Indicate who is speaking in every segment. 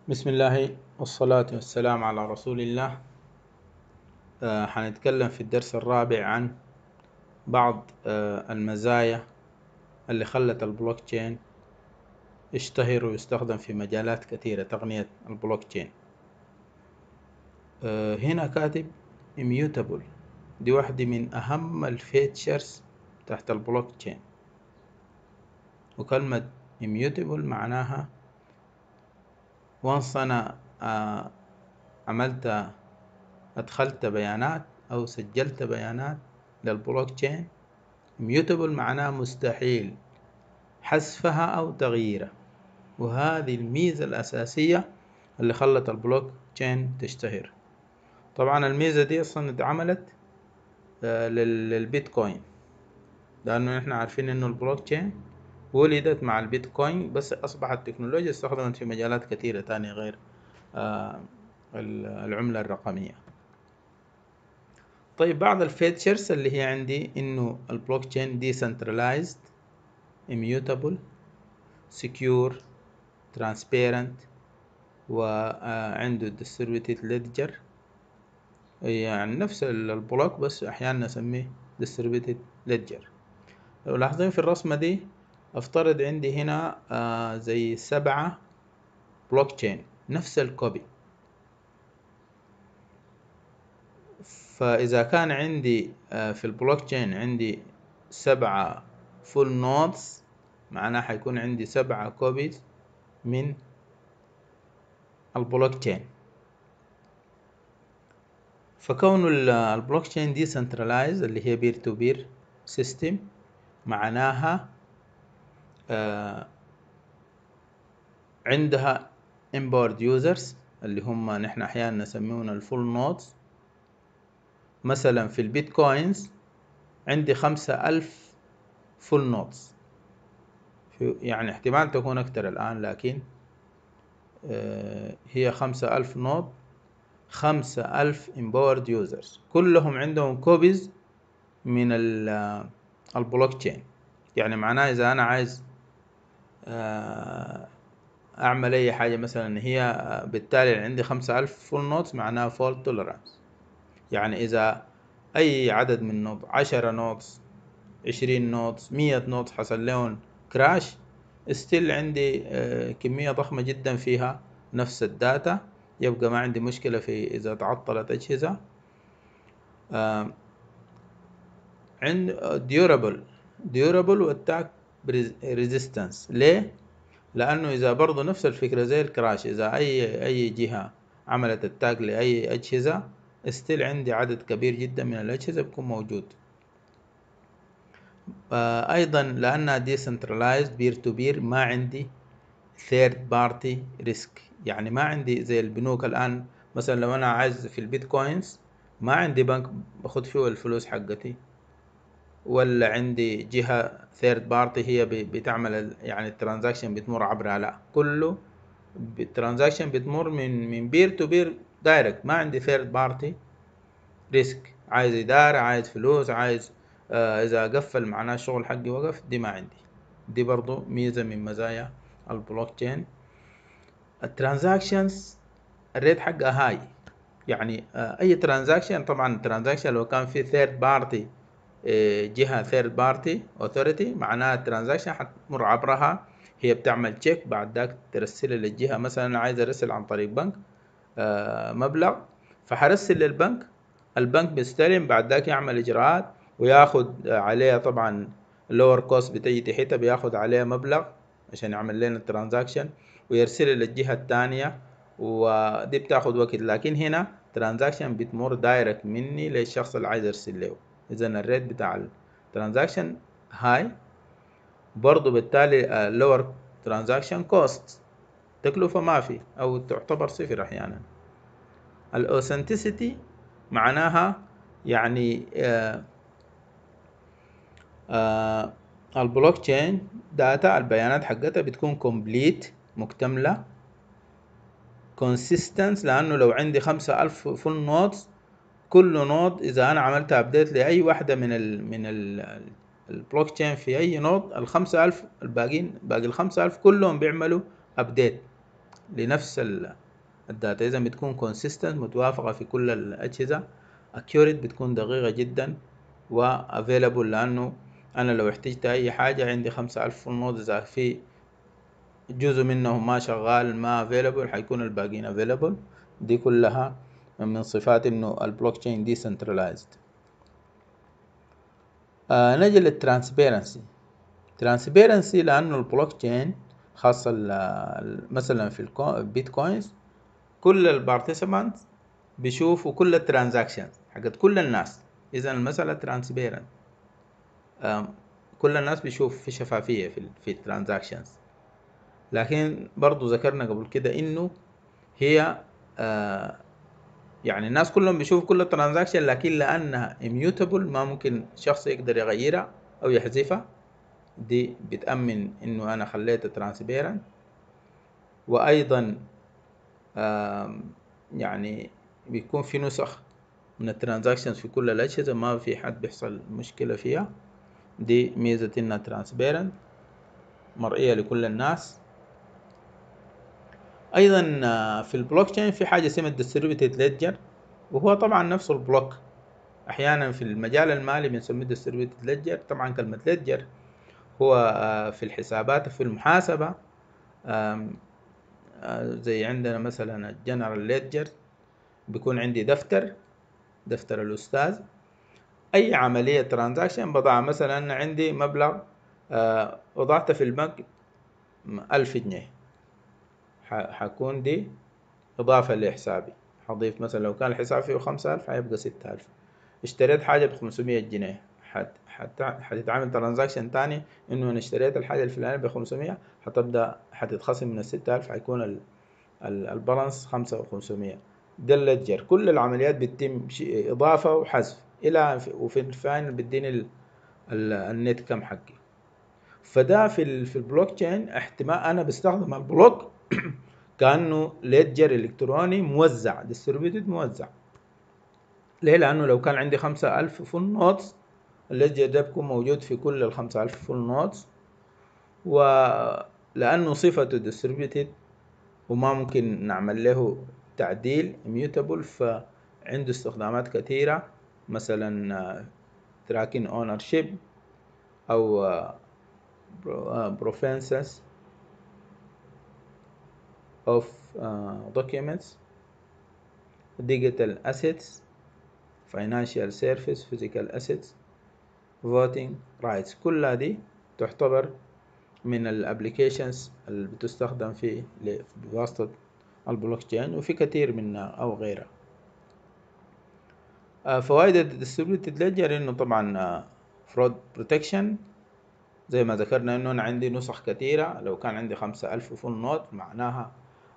Speaker 1: بسم الله والصلاة والسلام على رسول الله آه، حنتكلم في الدرس الرابع عن بعض آه، المزايا اللي خلت البلوك تشين يشتهر ويستخدم في مجالات كثيرة تقنية البلوك تشين آه، هنا كاتب immutable دي واحدة من أهم الفيتشرز تحت البلوك تشين وكلمة immutable معناها وانس أنا آه، عملت أدخلت بيانات أو سجلت بيانات للبلوك تشين mutable معناه مستحيل حذفها أو تغييرها وهذه الميزة الأساسية اللي خلت البلوك تشين تشتهر طبعا الميزة دي أصلا اتعملت آه، للبيتكوين لأنه نحن عارفين إنه البلوك تشين ولدت مع البيتكوين بس أصبحت تكنولوجيا استخدمت في مجالات كثيرة تانية غير آه، العملة الرقمية طيب بعض الفيتشرز اللي هي عندي إنه البلوك تشين ديسنترلايزد immutable secure transparent وعنده distributed ledger يعني نفس البلوك بس أحيانا نسميه distributed ledger لو لاحظين في الرسمة دي افترض عندي هنا آه زي سبعة بلوك تشين نفس الكوبي فإذا كان عندي آه في البلوك تشين عندي سبعة فول نودز معناه حيكون عندي سبعة كوبيز من البلوك تشين فكون البلوك تشين دي سنترلايز اللي هي بير تو بير سيستم معناها آه عندها inboard users اللي هم نحن احيانا نسميهم الفول نودز مثلا في البيتكوينز عندي خمسة ألف فول نودز يعني احتمال تكون أكتر الآن لكن آه هي خمسة ألف نود خمسة ألف empowered users كلهم عندهم كوبيز من البلوك تشين يعني معناه إذا أنا عايز أعمل أي حاجة مثلا هي بالتالي عندي خمسة ألف فول نوتس معناها فول توليرانس يعني إذا أي عدد من نوت عشرة نوتس عشرين نوتس مية نوتس حصل لهم كراش ستيل عندي كمية ضخمة جدا فيها نفس الداتا يبقى ما عندي مشكلة في إذا تعطلت أجهزة عند durable durable واتاك ريزيستنس ليه؟ لأنه إذا برضه نفس الفكرة زي الكراش إذا أي أي جهة عملت اتاك لأي أجهزة ستيل عندي عدد كبير جدا من الأجهزة بيكون موجود أيضا لأنها ديسنترلايزد بير تو بير ما عندي ثيرد بارتي ريسك يعني ما عندي زي البنوك الآن مثلا لو أنا عايز في البيتكوينز ما عندي بنك باخد فيه الفلوس حقتي ولا عندي جهة ثيرد بارتي هي بتعمل يعني الترانزاكشن بتمر عبرها لا كله الترانزاكشن بتمر من من بير تو بير دايركت ما عندي ثيرد بارتي ريسك عايز إدارة عايز فلوس عايز آه إذا قفل معناه الشغل حقي وقف دي ما عندي دي برضو ميزة من مزايا البلوك تشين الترانزاكشنز الريت حقها هاي يعني آه أي ترانزاكشن طبعا الترانزاكشن لو كان في ثيرد بارتي جهة ثيرد بارتي اوثوريتي معناها الترانزاكشن حتمر عبرها هي بتعمل تشيك بعد ذاك ترسلها للجهة مثلا أنا عايز أرسل عن طريق بنك آه مبلغ فحرسل للبنك البنك بيستلم بعد ذاك يعمل إجراءات وياخد عليها طبعا اللور كوست بتجي تحتها بياخد عليها مبلغ عشان يعمل لنا الترانزاكشن ويرسلها للجهة الثانية ودي بتاخد وقت لكن هنا ترانزاكشن بتمر دايركت مني للشخص اللي عايز ارسل له اذا الريت بتاع الترانزاكشن هاي برضو بالتالي لور ترانزاكشن كوست تكلفة ما في او تعتبر صفر احيانا الاوثنتسيتي معناها يعني آآ آآ البلوك تشين داتا البيانات حقتها بتكون كومبليت مكتملة كونسيستنس لانه لو عندي خمسة الف فول نودز كل نود اذا انا عملت ابديت لاي واحده من ال من ال البلوك تشين في اي نود الخمسة الف الباقيين باقي الخمسة الف كلهم بيعملوا ابديت لنفس الداتا اذا بتكون كونسيستنت متوافقه في كل الاجهزه accurate بتكون دقيقه جدا و available لانه انا لو احتجت اي حاجه عندي خمسة ألف فول نود اذا في جزء منه ما شغال ما available حيكون الباقيين available دي كلها من صفات انه البلوك تشين ديسنترلايزد آه نجي للترانسبيرنسي ترانسبيرنسي لانه البلوك تشين خاصة مثلا في البيتكوينز كل البارتيسيبانت بيشوفوا كل الترانزاكشن حقت كل الناس اذا المسألة ترانسبيرنت كل الناس بيشوف في شفافية في في الترانزاكشنز لكن برضو ذكرنا قبل كده انه هي آه يعني الناس كلهم بيشوفوا كل الترانزاكشن لكن لانها immutable ما ممكن شخص يقدر يغيرها او يحذفها دي بتأمن انه انا خليتها ترانسبيرنت وايضا يعني بيكون في نسخ من الترانزاكشنز في كل الاجهزة ما في حد بيحصل مشكلة فيها دي ميزة انها ترانسبيرنت مرئية لكل الناس ايضا في البلوك تشين في حاجة اسمها distributed ledger وهو طبعا نفسه البلوك احيانا في المجال المالي بنسميه distributed ledger طبعا كلمة ledger هو في الحسابات في المحاسبة زي عندنا مثلا الجنرال ليدجر بيكون عندي دفتر دفتر الأستاذ أي عملية ترانزاكشن بضع مثلا عندي مبلغ وضعته في البنك ألف جنيه حكون دي إضافة لحسابي حضيف مثلا لو كان الحساب فيه خمسة ألف حيبقى ستة ألف اشتريت حاجة بخمسمية جنيه حتى حتتعمل ترانزاكشن تاني انه انا اشتريت الحاجه الفلانيه ب 500 حتبدا حتتخصم من ال 6000 حيكون البالانس 5500 ده الليدجر كل العمليات بتتم اضافه وحذف الى وفي الفاينل بيديني النت كم حقي فده في في البلوك تشين احتمال انا بستخدم البلوك كانه ليدجر الكتروني موزع ديستريبيوتد موزع ليه لانه لو كان عندي خمسة ألف فول نوتس الليدجر ده بيكون موجود في كل الخمسة ألف فول نوتس ولأنه صفته distributed وما ممكن نعمل له تعديل immutable فعنده استخدامات كثيرة مثلا tracking ownership أو provenance of documents digital assets financial service physical assets voting rights كل هذه تعتبر من الابليكيشنز اللي بتستخدم في بواسطة البلوك تشين وفي كثير منها أو غيرها فوائد الديستريبيوتد ليدجر انه طبعا فرود بروتكشن زي ما ذكرنا انه انا عندي نسخ كثيرة لو كان عندي خمسة ألف فول نوت معناها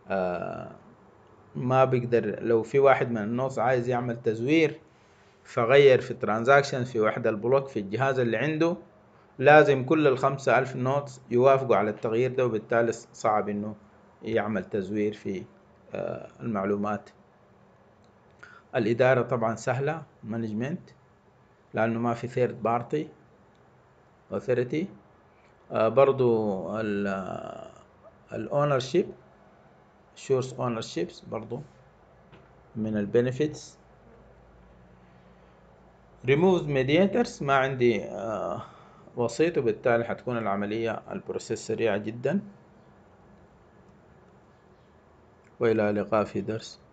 Speaker 1: ما بيقدر لو في واحد من النوتس عايز يعمل تزوير فغير في ترانزاكشن في واحد البلوك في الجهاز اللي عنده لازم كل الخمسة ألف نوتس يوافقوا على التغيير ده وبالتالي صعب إنه يعمل تزوير في المعلومات الإدارة طبعا سهلة مانجمنت لأنه ما في ثيرد بارتي authority برضو الأونر شيب شورس أونر شيبس برضو من البنفيتس ريموف ميدياترز ما عندي آه وسيط وبالتالي حتكون العملية البروسيس سريعة جدا وإلى اللقاء في درس